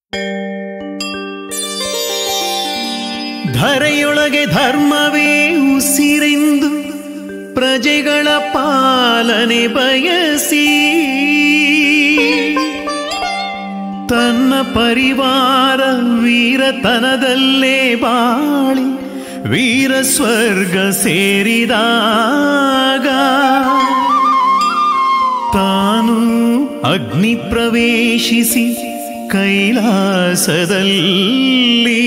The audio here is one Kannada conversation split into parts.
ಧರೆಯೊಳಗೆ ಧರ್ಮವೇ ಉಸಿರೆಂದು ಪ್ರಜೆಗಳ ಪಾಲನೆ ಬಯಸಿ ತನ್ನ ಪರಿವಾರ ವೀರತನದಲ್ಲೇ ಬಾಳಿ ವೀರ ಸ್ವರ್ಗ ಸೇರಿದಾಗ ತಾನು ಅಗ್ನಿ ಪ್ರವೇಶಿಸಿ ಕೈಲಾಸದಲ್ಲಿ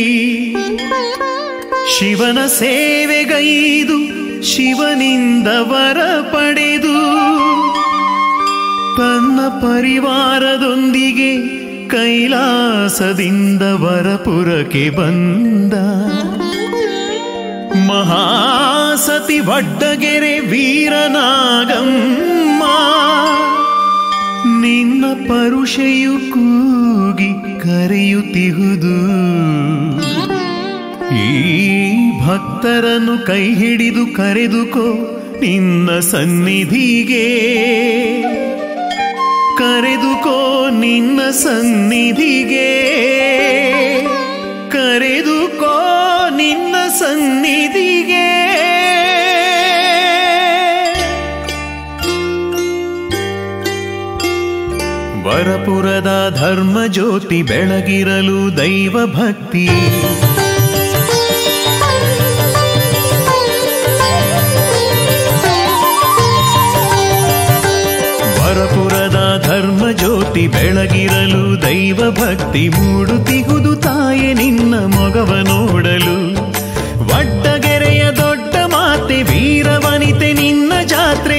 ಶಿವನ ಸೇವೆಗೈದು ಶಿವನಿಂದ ವರ ಪಡೆದು ತನ್ನ ಪರಿವಾರದೊಂದಿಗೆ ಕೈಲಾಸದಿಂದ ವರಪುರಕ್ಕೆ ಬಂದ ಮಹಾಸತಿ ವಡ್ಡಗೆರೆ ವೀರನಾಗಮ್ಮ ನಿನ್ನ ಪರುಷೆಯು ಕೂಗಿ ಕರೆಯುತ್ತಿಹುದು ಈ ಭಕ್ತರನ್ನು ಕೈ ಹಿಡಿದು ಕರೆದುಕೋ ನಿನ್ನ ಸನ್ನಿಧಿಗೆ ಕರೆದುಕೋ ನಿನ್ನ ಸನ್ನಿಧಿಗೆ ಕರೆದುಕೋ ನಿನ್ನ ಸನ್ನಿಧಿಗೆ ವರಪುರದ ಧರ್ಮ ಜ್ಯೋತಿ ಬೆಳಗಿರಲು ದೈವ ಭಕ್ತಿ ವರಪುರದ ಧರ್ಮ ಜ್ಯೋತಿ ಬೆಳಗಿರಲು ದೈವ ಭಕ್ತಿ ಮೂಡುತ್ತಿಗುದು ತಾಯೆ ನಿನ್ನ ಮೊಗವ ನೋಡಲು ವಡ್ಡಗೆರೆಯ ದೊಡ್ಡ ಮಾತೆ ವೀರವನಿತೆ ನಿನ್ನ ಜಾತ್ರೆ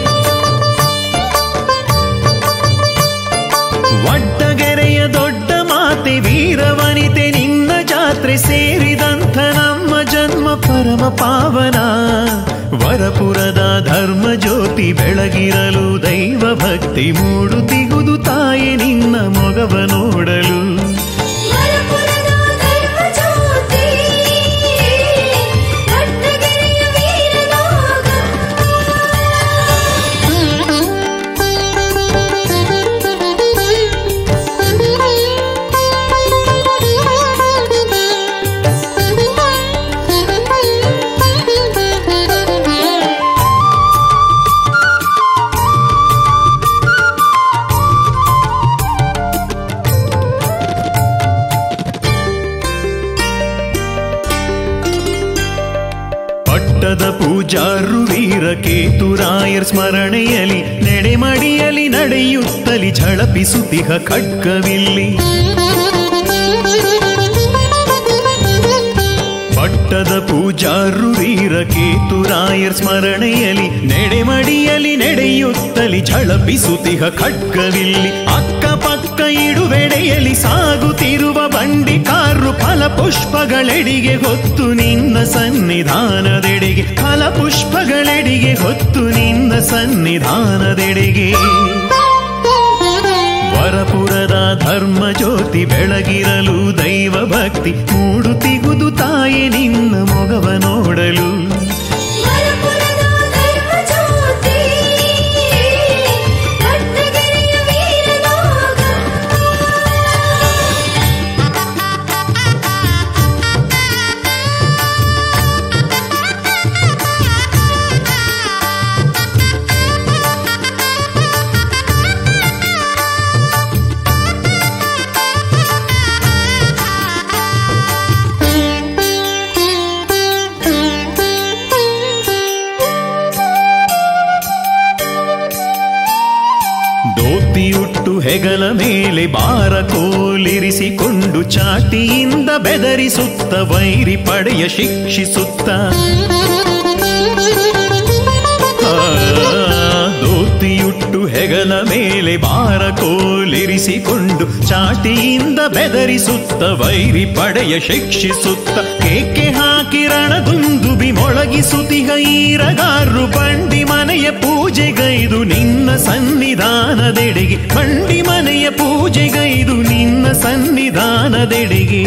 ವಡ್ಡಗೆರೆಯ ದೊಡ್ಡ ಮಾತೆ ವೀರವನಿತೆ ನಿನ್ನ ಜಾತ್ರೆ ಸೇರಿದಂಥ ನಮ್ಮ ಜನ್ಮ ಪರಮ ಪಾವನ ವರಪುರದ ಧರ್ಮ ಜ್ಯೋತಿ ಬೆಳಗಿರಲು ದೈವ ಭಕ್ತಿ ಮೂಡುತ್ತಿಗುದು ತಾಯಿ ನಿನ್ನ ಮೊಗವ ನೋಡಲು ವರಪುರದ ಧರ್ಮ ಜ್ಯೋತಿ ಕಟ್ಟಗೆರೆಯ ವೀರನಾಗ ಪಟ್ಟದ ಪೂಜಾರು ವೀರ ಕೇತುರಾಯರ್ ಸ್ಮರಣೆಯಲಿ ನೆಡೆಮಡಿಯಲಿ ನಡೆಯುತ್ತಲಿ ಝಳಪಿಸುತ್ತಿಹ ಖಡ್ಗವಿಲ್ಲಿ ಪಟ್ಟದ ಪೂಜಾರು ವೀರ ಕೇತುರಾಯರ್ ಸ್ಮರಣೆಯಲಿ ನೆಡೆಮಡಿಯಲಿ ನಡೆಯುತ್ತಲಿ ಝಳಪಿಸುತ್ತಿಹ ಖಡ್ಗವಿಲ್ಲಿ ಅಕ್ಕಪಕ್ಕ ಇಡುವೆಡೆಯಲ್ಲಿ ಸಾಗುತ್ತಿರುವ ಬಂಡಿ ಕಾರು ಫಲಪುಷ್ಪಗಳೆಡೆಗೆ ಹೊತ್ತು ನಿನ್ನ ಸನ್ನಿಧಾನದೆಡೆಗೆ ಫಲಪುಷ್ಪಗಳೆಡೆಗೆ ಹೊತ್ತು ನಿನ್ನ ಸನ್ನಿಧಾನದೆಡೆಗೆ ವರಪುರದ ಧರ್ಮ ಜ್ಯೋತಿ ಬೆಳಗಿರಲು ದೈವ ಭಕ್ತಿ ಮೂಡುತ್ತಿಗುದು ತಾಯಿ ನಿನ್ನ ಮೊಗವ ನೋಡಲು ವರಪುರದ ಧರ್ಮ ಜ್ಯೋತಿ ಕಟ್ಟಗೆರೆಯ ವೀರನಾಗ ದೋತಿಯುಟ್ಟು ಹೆಗಲ ಮೇಲೆ ಬಾರ ಕೋಲಿರಿಸಿಕೊಂಡು ಚಾಟಿಯಿಂದ ಬೆದರಿಸುತ್ತ ವೈರಿ ಪಡೆಯ ಶಿಕ್ಷಿಸುತ್ತ ಆ, ದೋತಿಯುಟ್ಟು ಹೆಗಲ ಮೇಲೆ ಬಾರ ಕೋಲಿರಿಸಿಕೊಂಡು ಚಾಟಿಯಿಂದ ಬೆದರಿಸುತ್ತ ವೈರಿ ಪಡೆಯ ಶಿಕ್ಷಿಸುತ್ತ ಕೇಕೆ ಹಾಕಿ ರಣದುಂದುಬಿ ಮೊಳಗಿಸುತ್ತಿಗ ಈರಗಾರು ಬಂಡಿ ಮನೆಯ ಪೂಜೆಗೈದು ನಿನ್ನ ಸನ್ನಿಧಾನದೆಡೆಗೆ ಬಂಡಿ ಮನೆಯ ಪೂಜೆಗೈದು ನಿನ್ನ ಸನ್ನಿಧಾನದೆಡೆಗೆ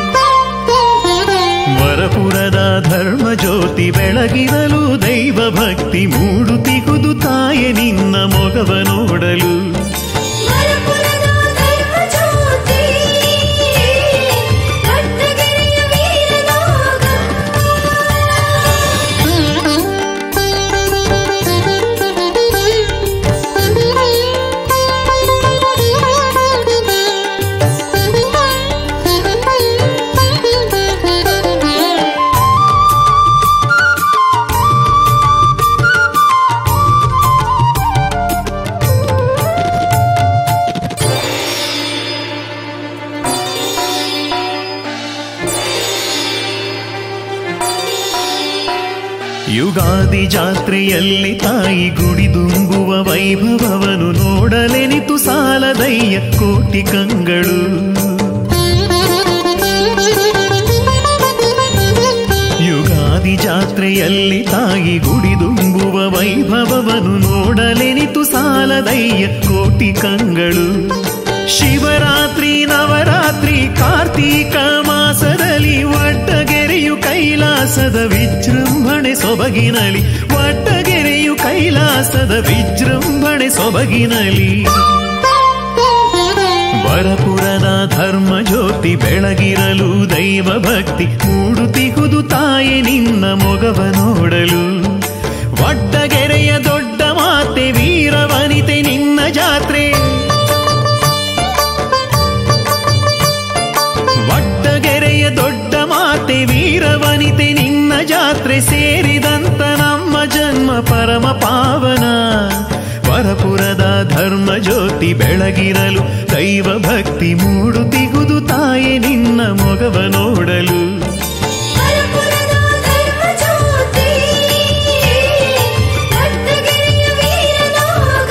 ವರಪುರದ ಧರ್ಮ ಜ್ಯೋತಿ ಬೆಳಗಿರಲು ದೈವ ಭಕ್ತಿ ಮೂಡುತ್ತಿಗುದು ತಾಯೆ ನಿನ್ನ ಮೊಗವ ನೋಡಲು ವರಪುರದ ಧರ್ಮ ಜ್ಯೋತಿ ಯುಗಾದಿ ಜಾತ್ರೆಯಲ್ಲಿ ತಾಯಿ ಗುಡಿದುಂಬುವ ವೈಭವವನ್ನು ನೋಡಲೆನಿತು ಸಾಲದಯ್ಯ ಕೋಟಿ ಕಂಗಳು ಯುಗಾದಿ ಜಾತ್ರೆಯಲ್ಲಿ ತಾಯಿ ಗುಡಿದುಂಬುವ ವೈಭವವನ್ನು ನೋಡಲೆನಿತು ಸಾಲದಯ್ಯ ಕೋಟಿ ಕಂಗಳು ಶಿವರಾತ್ರಿ ನವರಾತ್ರಿ ಕಾರ್ತೀಕ ಮಾಸದಲ್ಲಿ ವಡ್ಡಗೆರೆಯು ಕೈಲಾಸದ ವಿಜೃಂಭಣೆ ಸೊಬಗಿನಲಿ ವಡ್ಡಗೆರೆಯು ಕೈಲಾಸದ ವಿಜೃಂಭಣೆ ಸೊಬಗಿನಲಿ ವರಪುರದ ಧರ್ಮ ಜ್ಯೋತಿ ಬೆಳಗಿರಲು ದೈವ ಭಕ್ತಿ ಮೂಡುತ್ತಿಹುದು ತಾಯಿ ನಿನ್ನ ಮೊಗವ ನೋಡಲು ವಡ್ಡಗೆರೆಯ ದೊಡ್ಡ ಮಾತೆ ವೀರವನಿತೆ ನಿನ್ನ ಜಾತ್ರೆ ವಡ್ಡಗೆರೆಯ ದೊಡ್ಡ ಮಾತೆ ವೀರವನಿತೆ ನಿನ್ನ ಜಾತ್ರೆ ಸೇರಿದಂತ ನಮ್ಮ ಜನ್ಮ ಪರಮ ಪಾವನ ವರಪುರದ ಧರ್ಮ ಜ್ಯೋತಿ ಬೆಳಗಿರಲು ದೈವ ಭಕ್ತಿ ಮೂಡುತ್ತಿಗುದು ತಾಯಿ ನಿನ್ನ ಮೊಗವ ನೋಡಲು ವರಪುರದ ಧರ್ಮ ಜ್ಯೋತಿ ದೊಡ್ಡಗೆರೆಯ ವೀರನಾಗ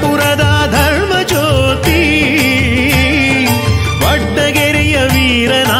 ವರಪುರದ ಧರ್ಮ ಜ್ಯೋತಿ ವಡ್ಡಗೆರೆಯ ವೀರನ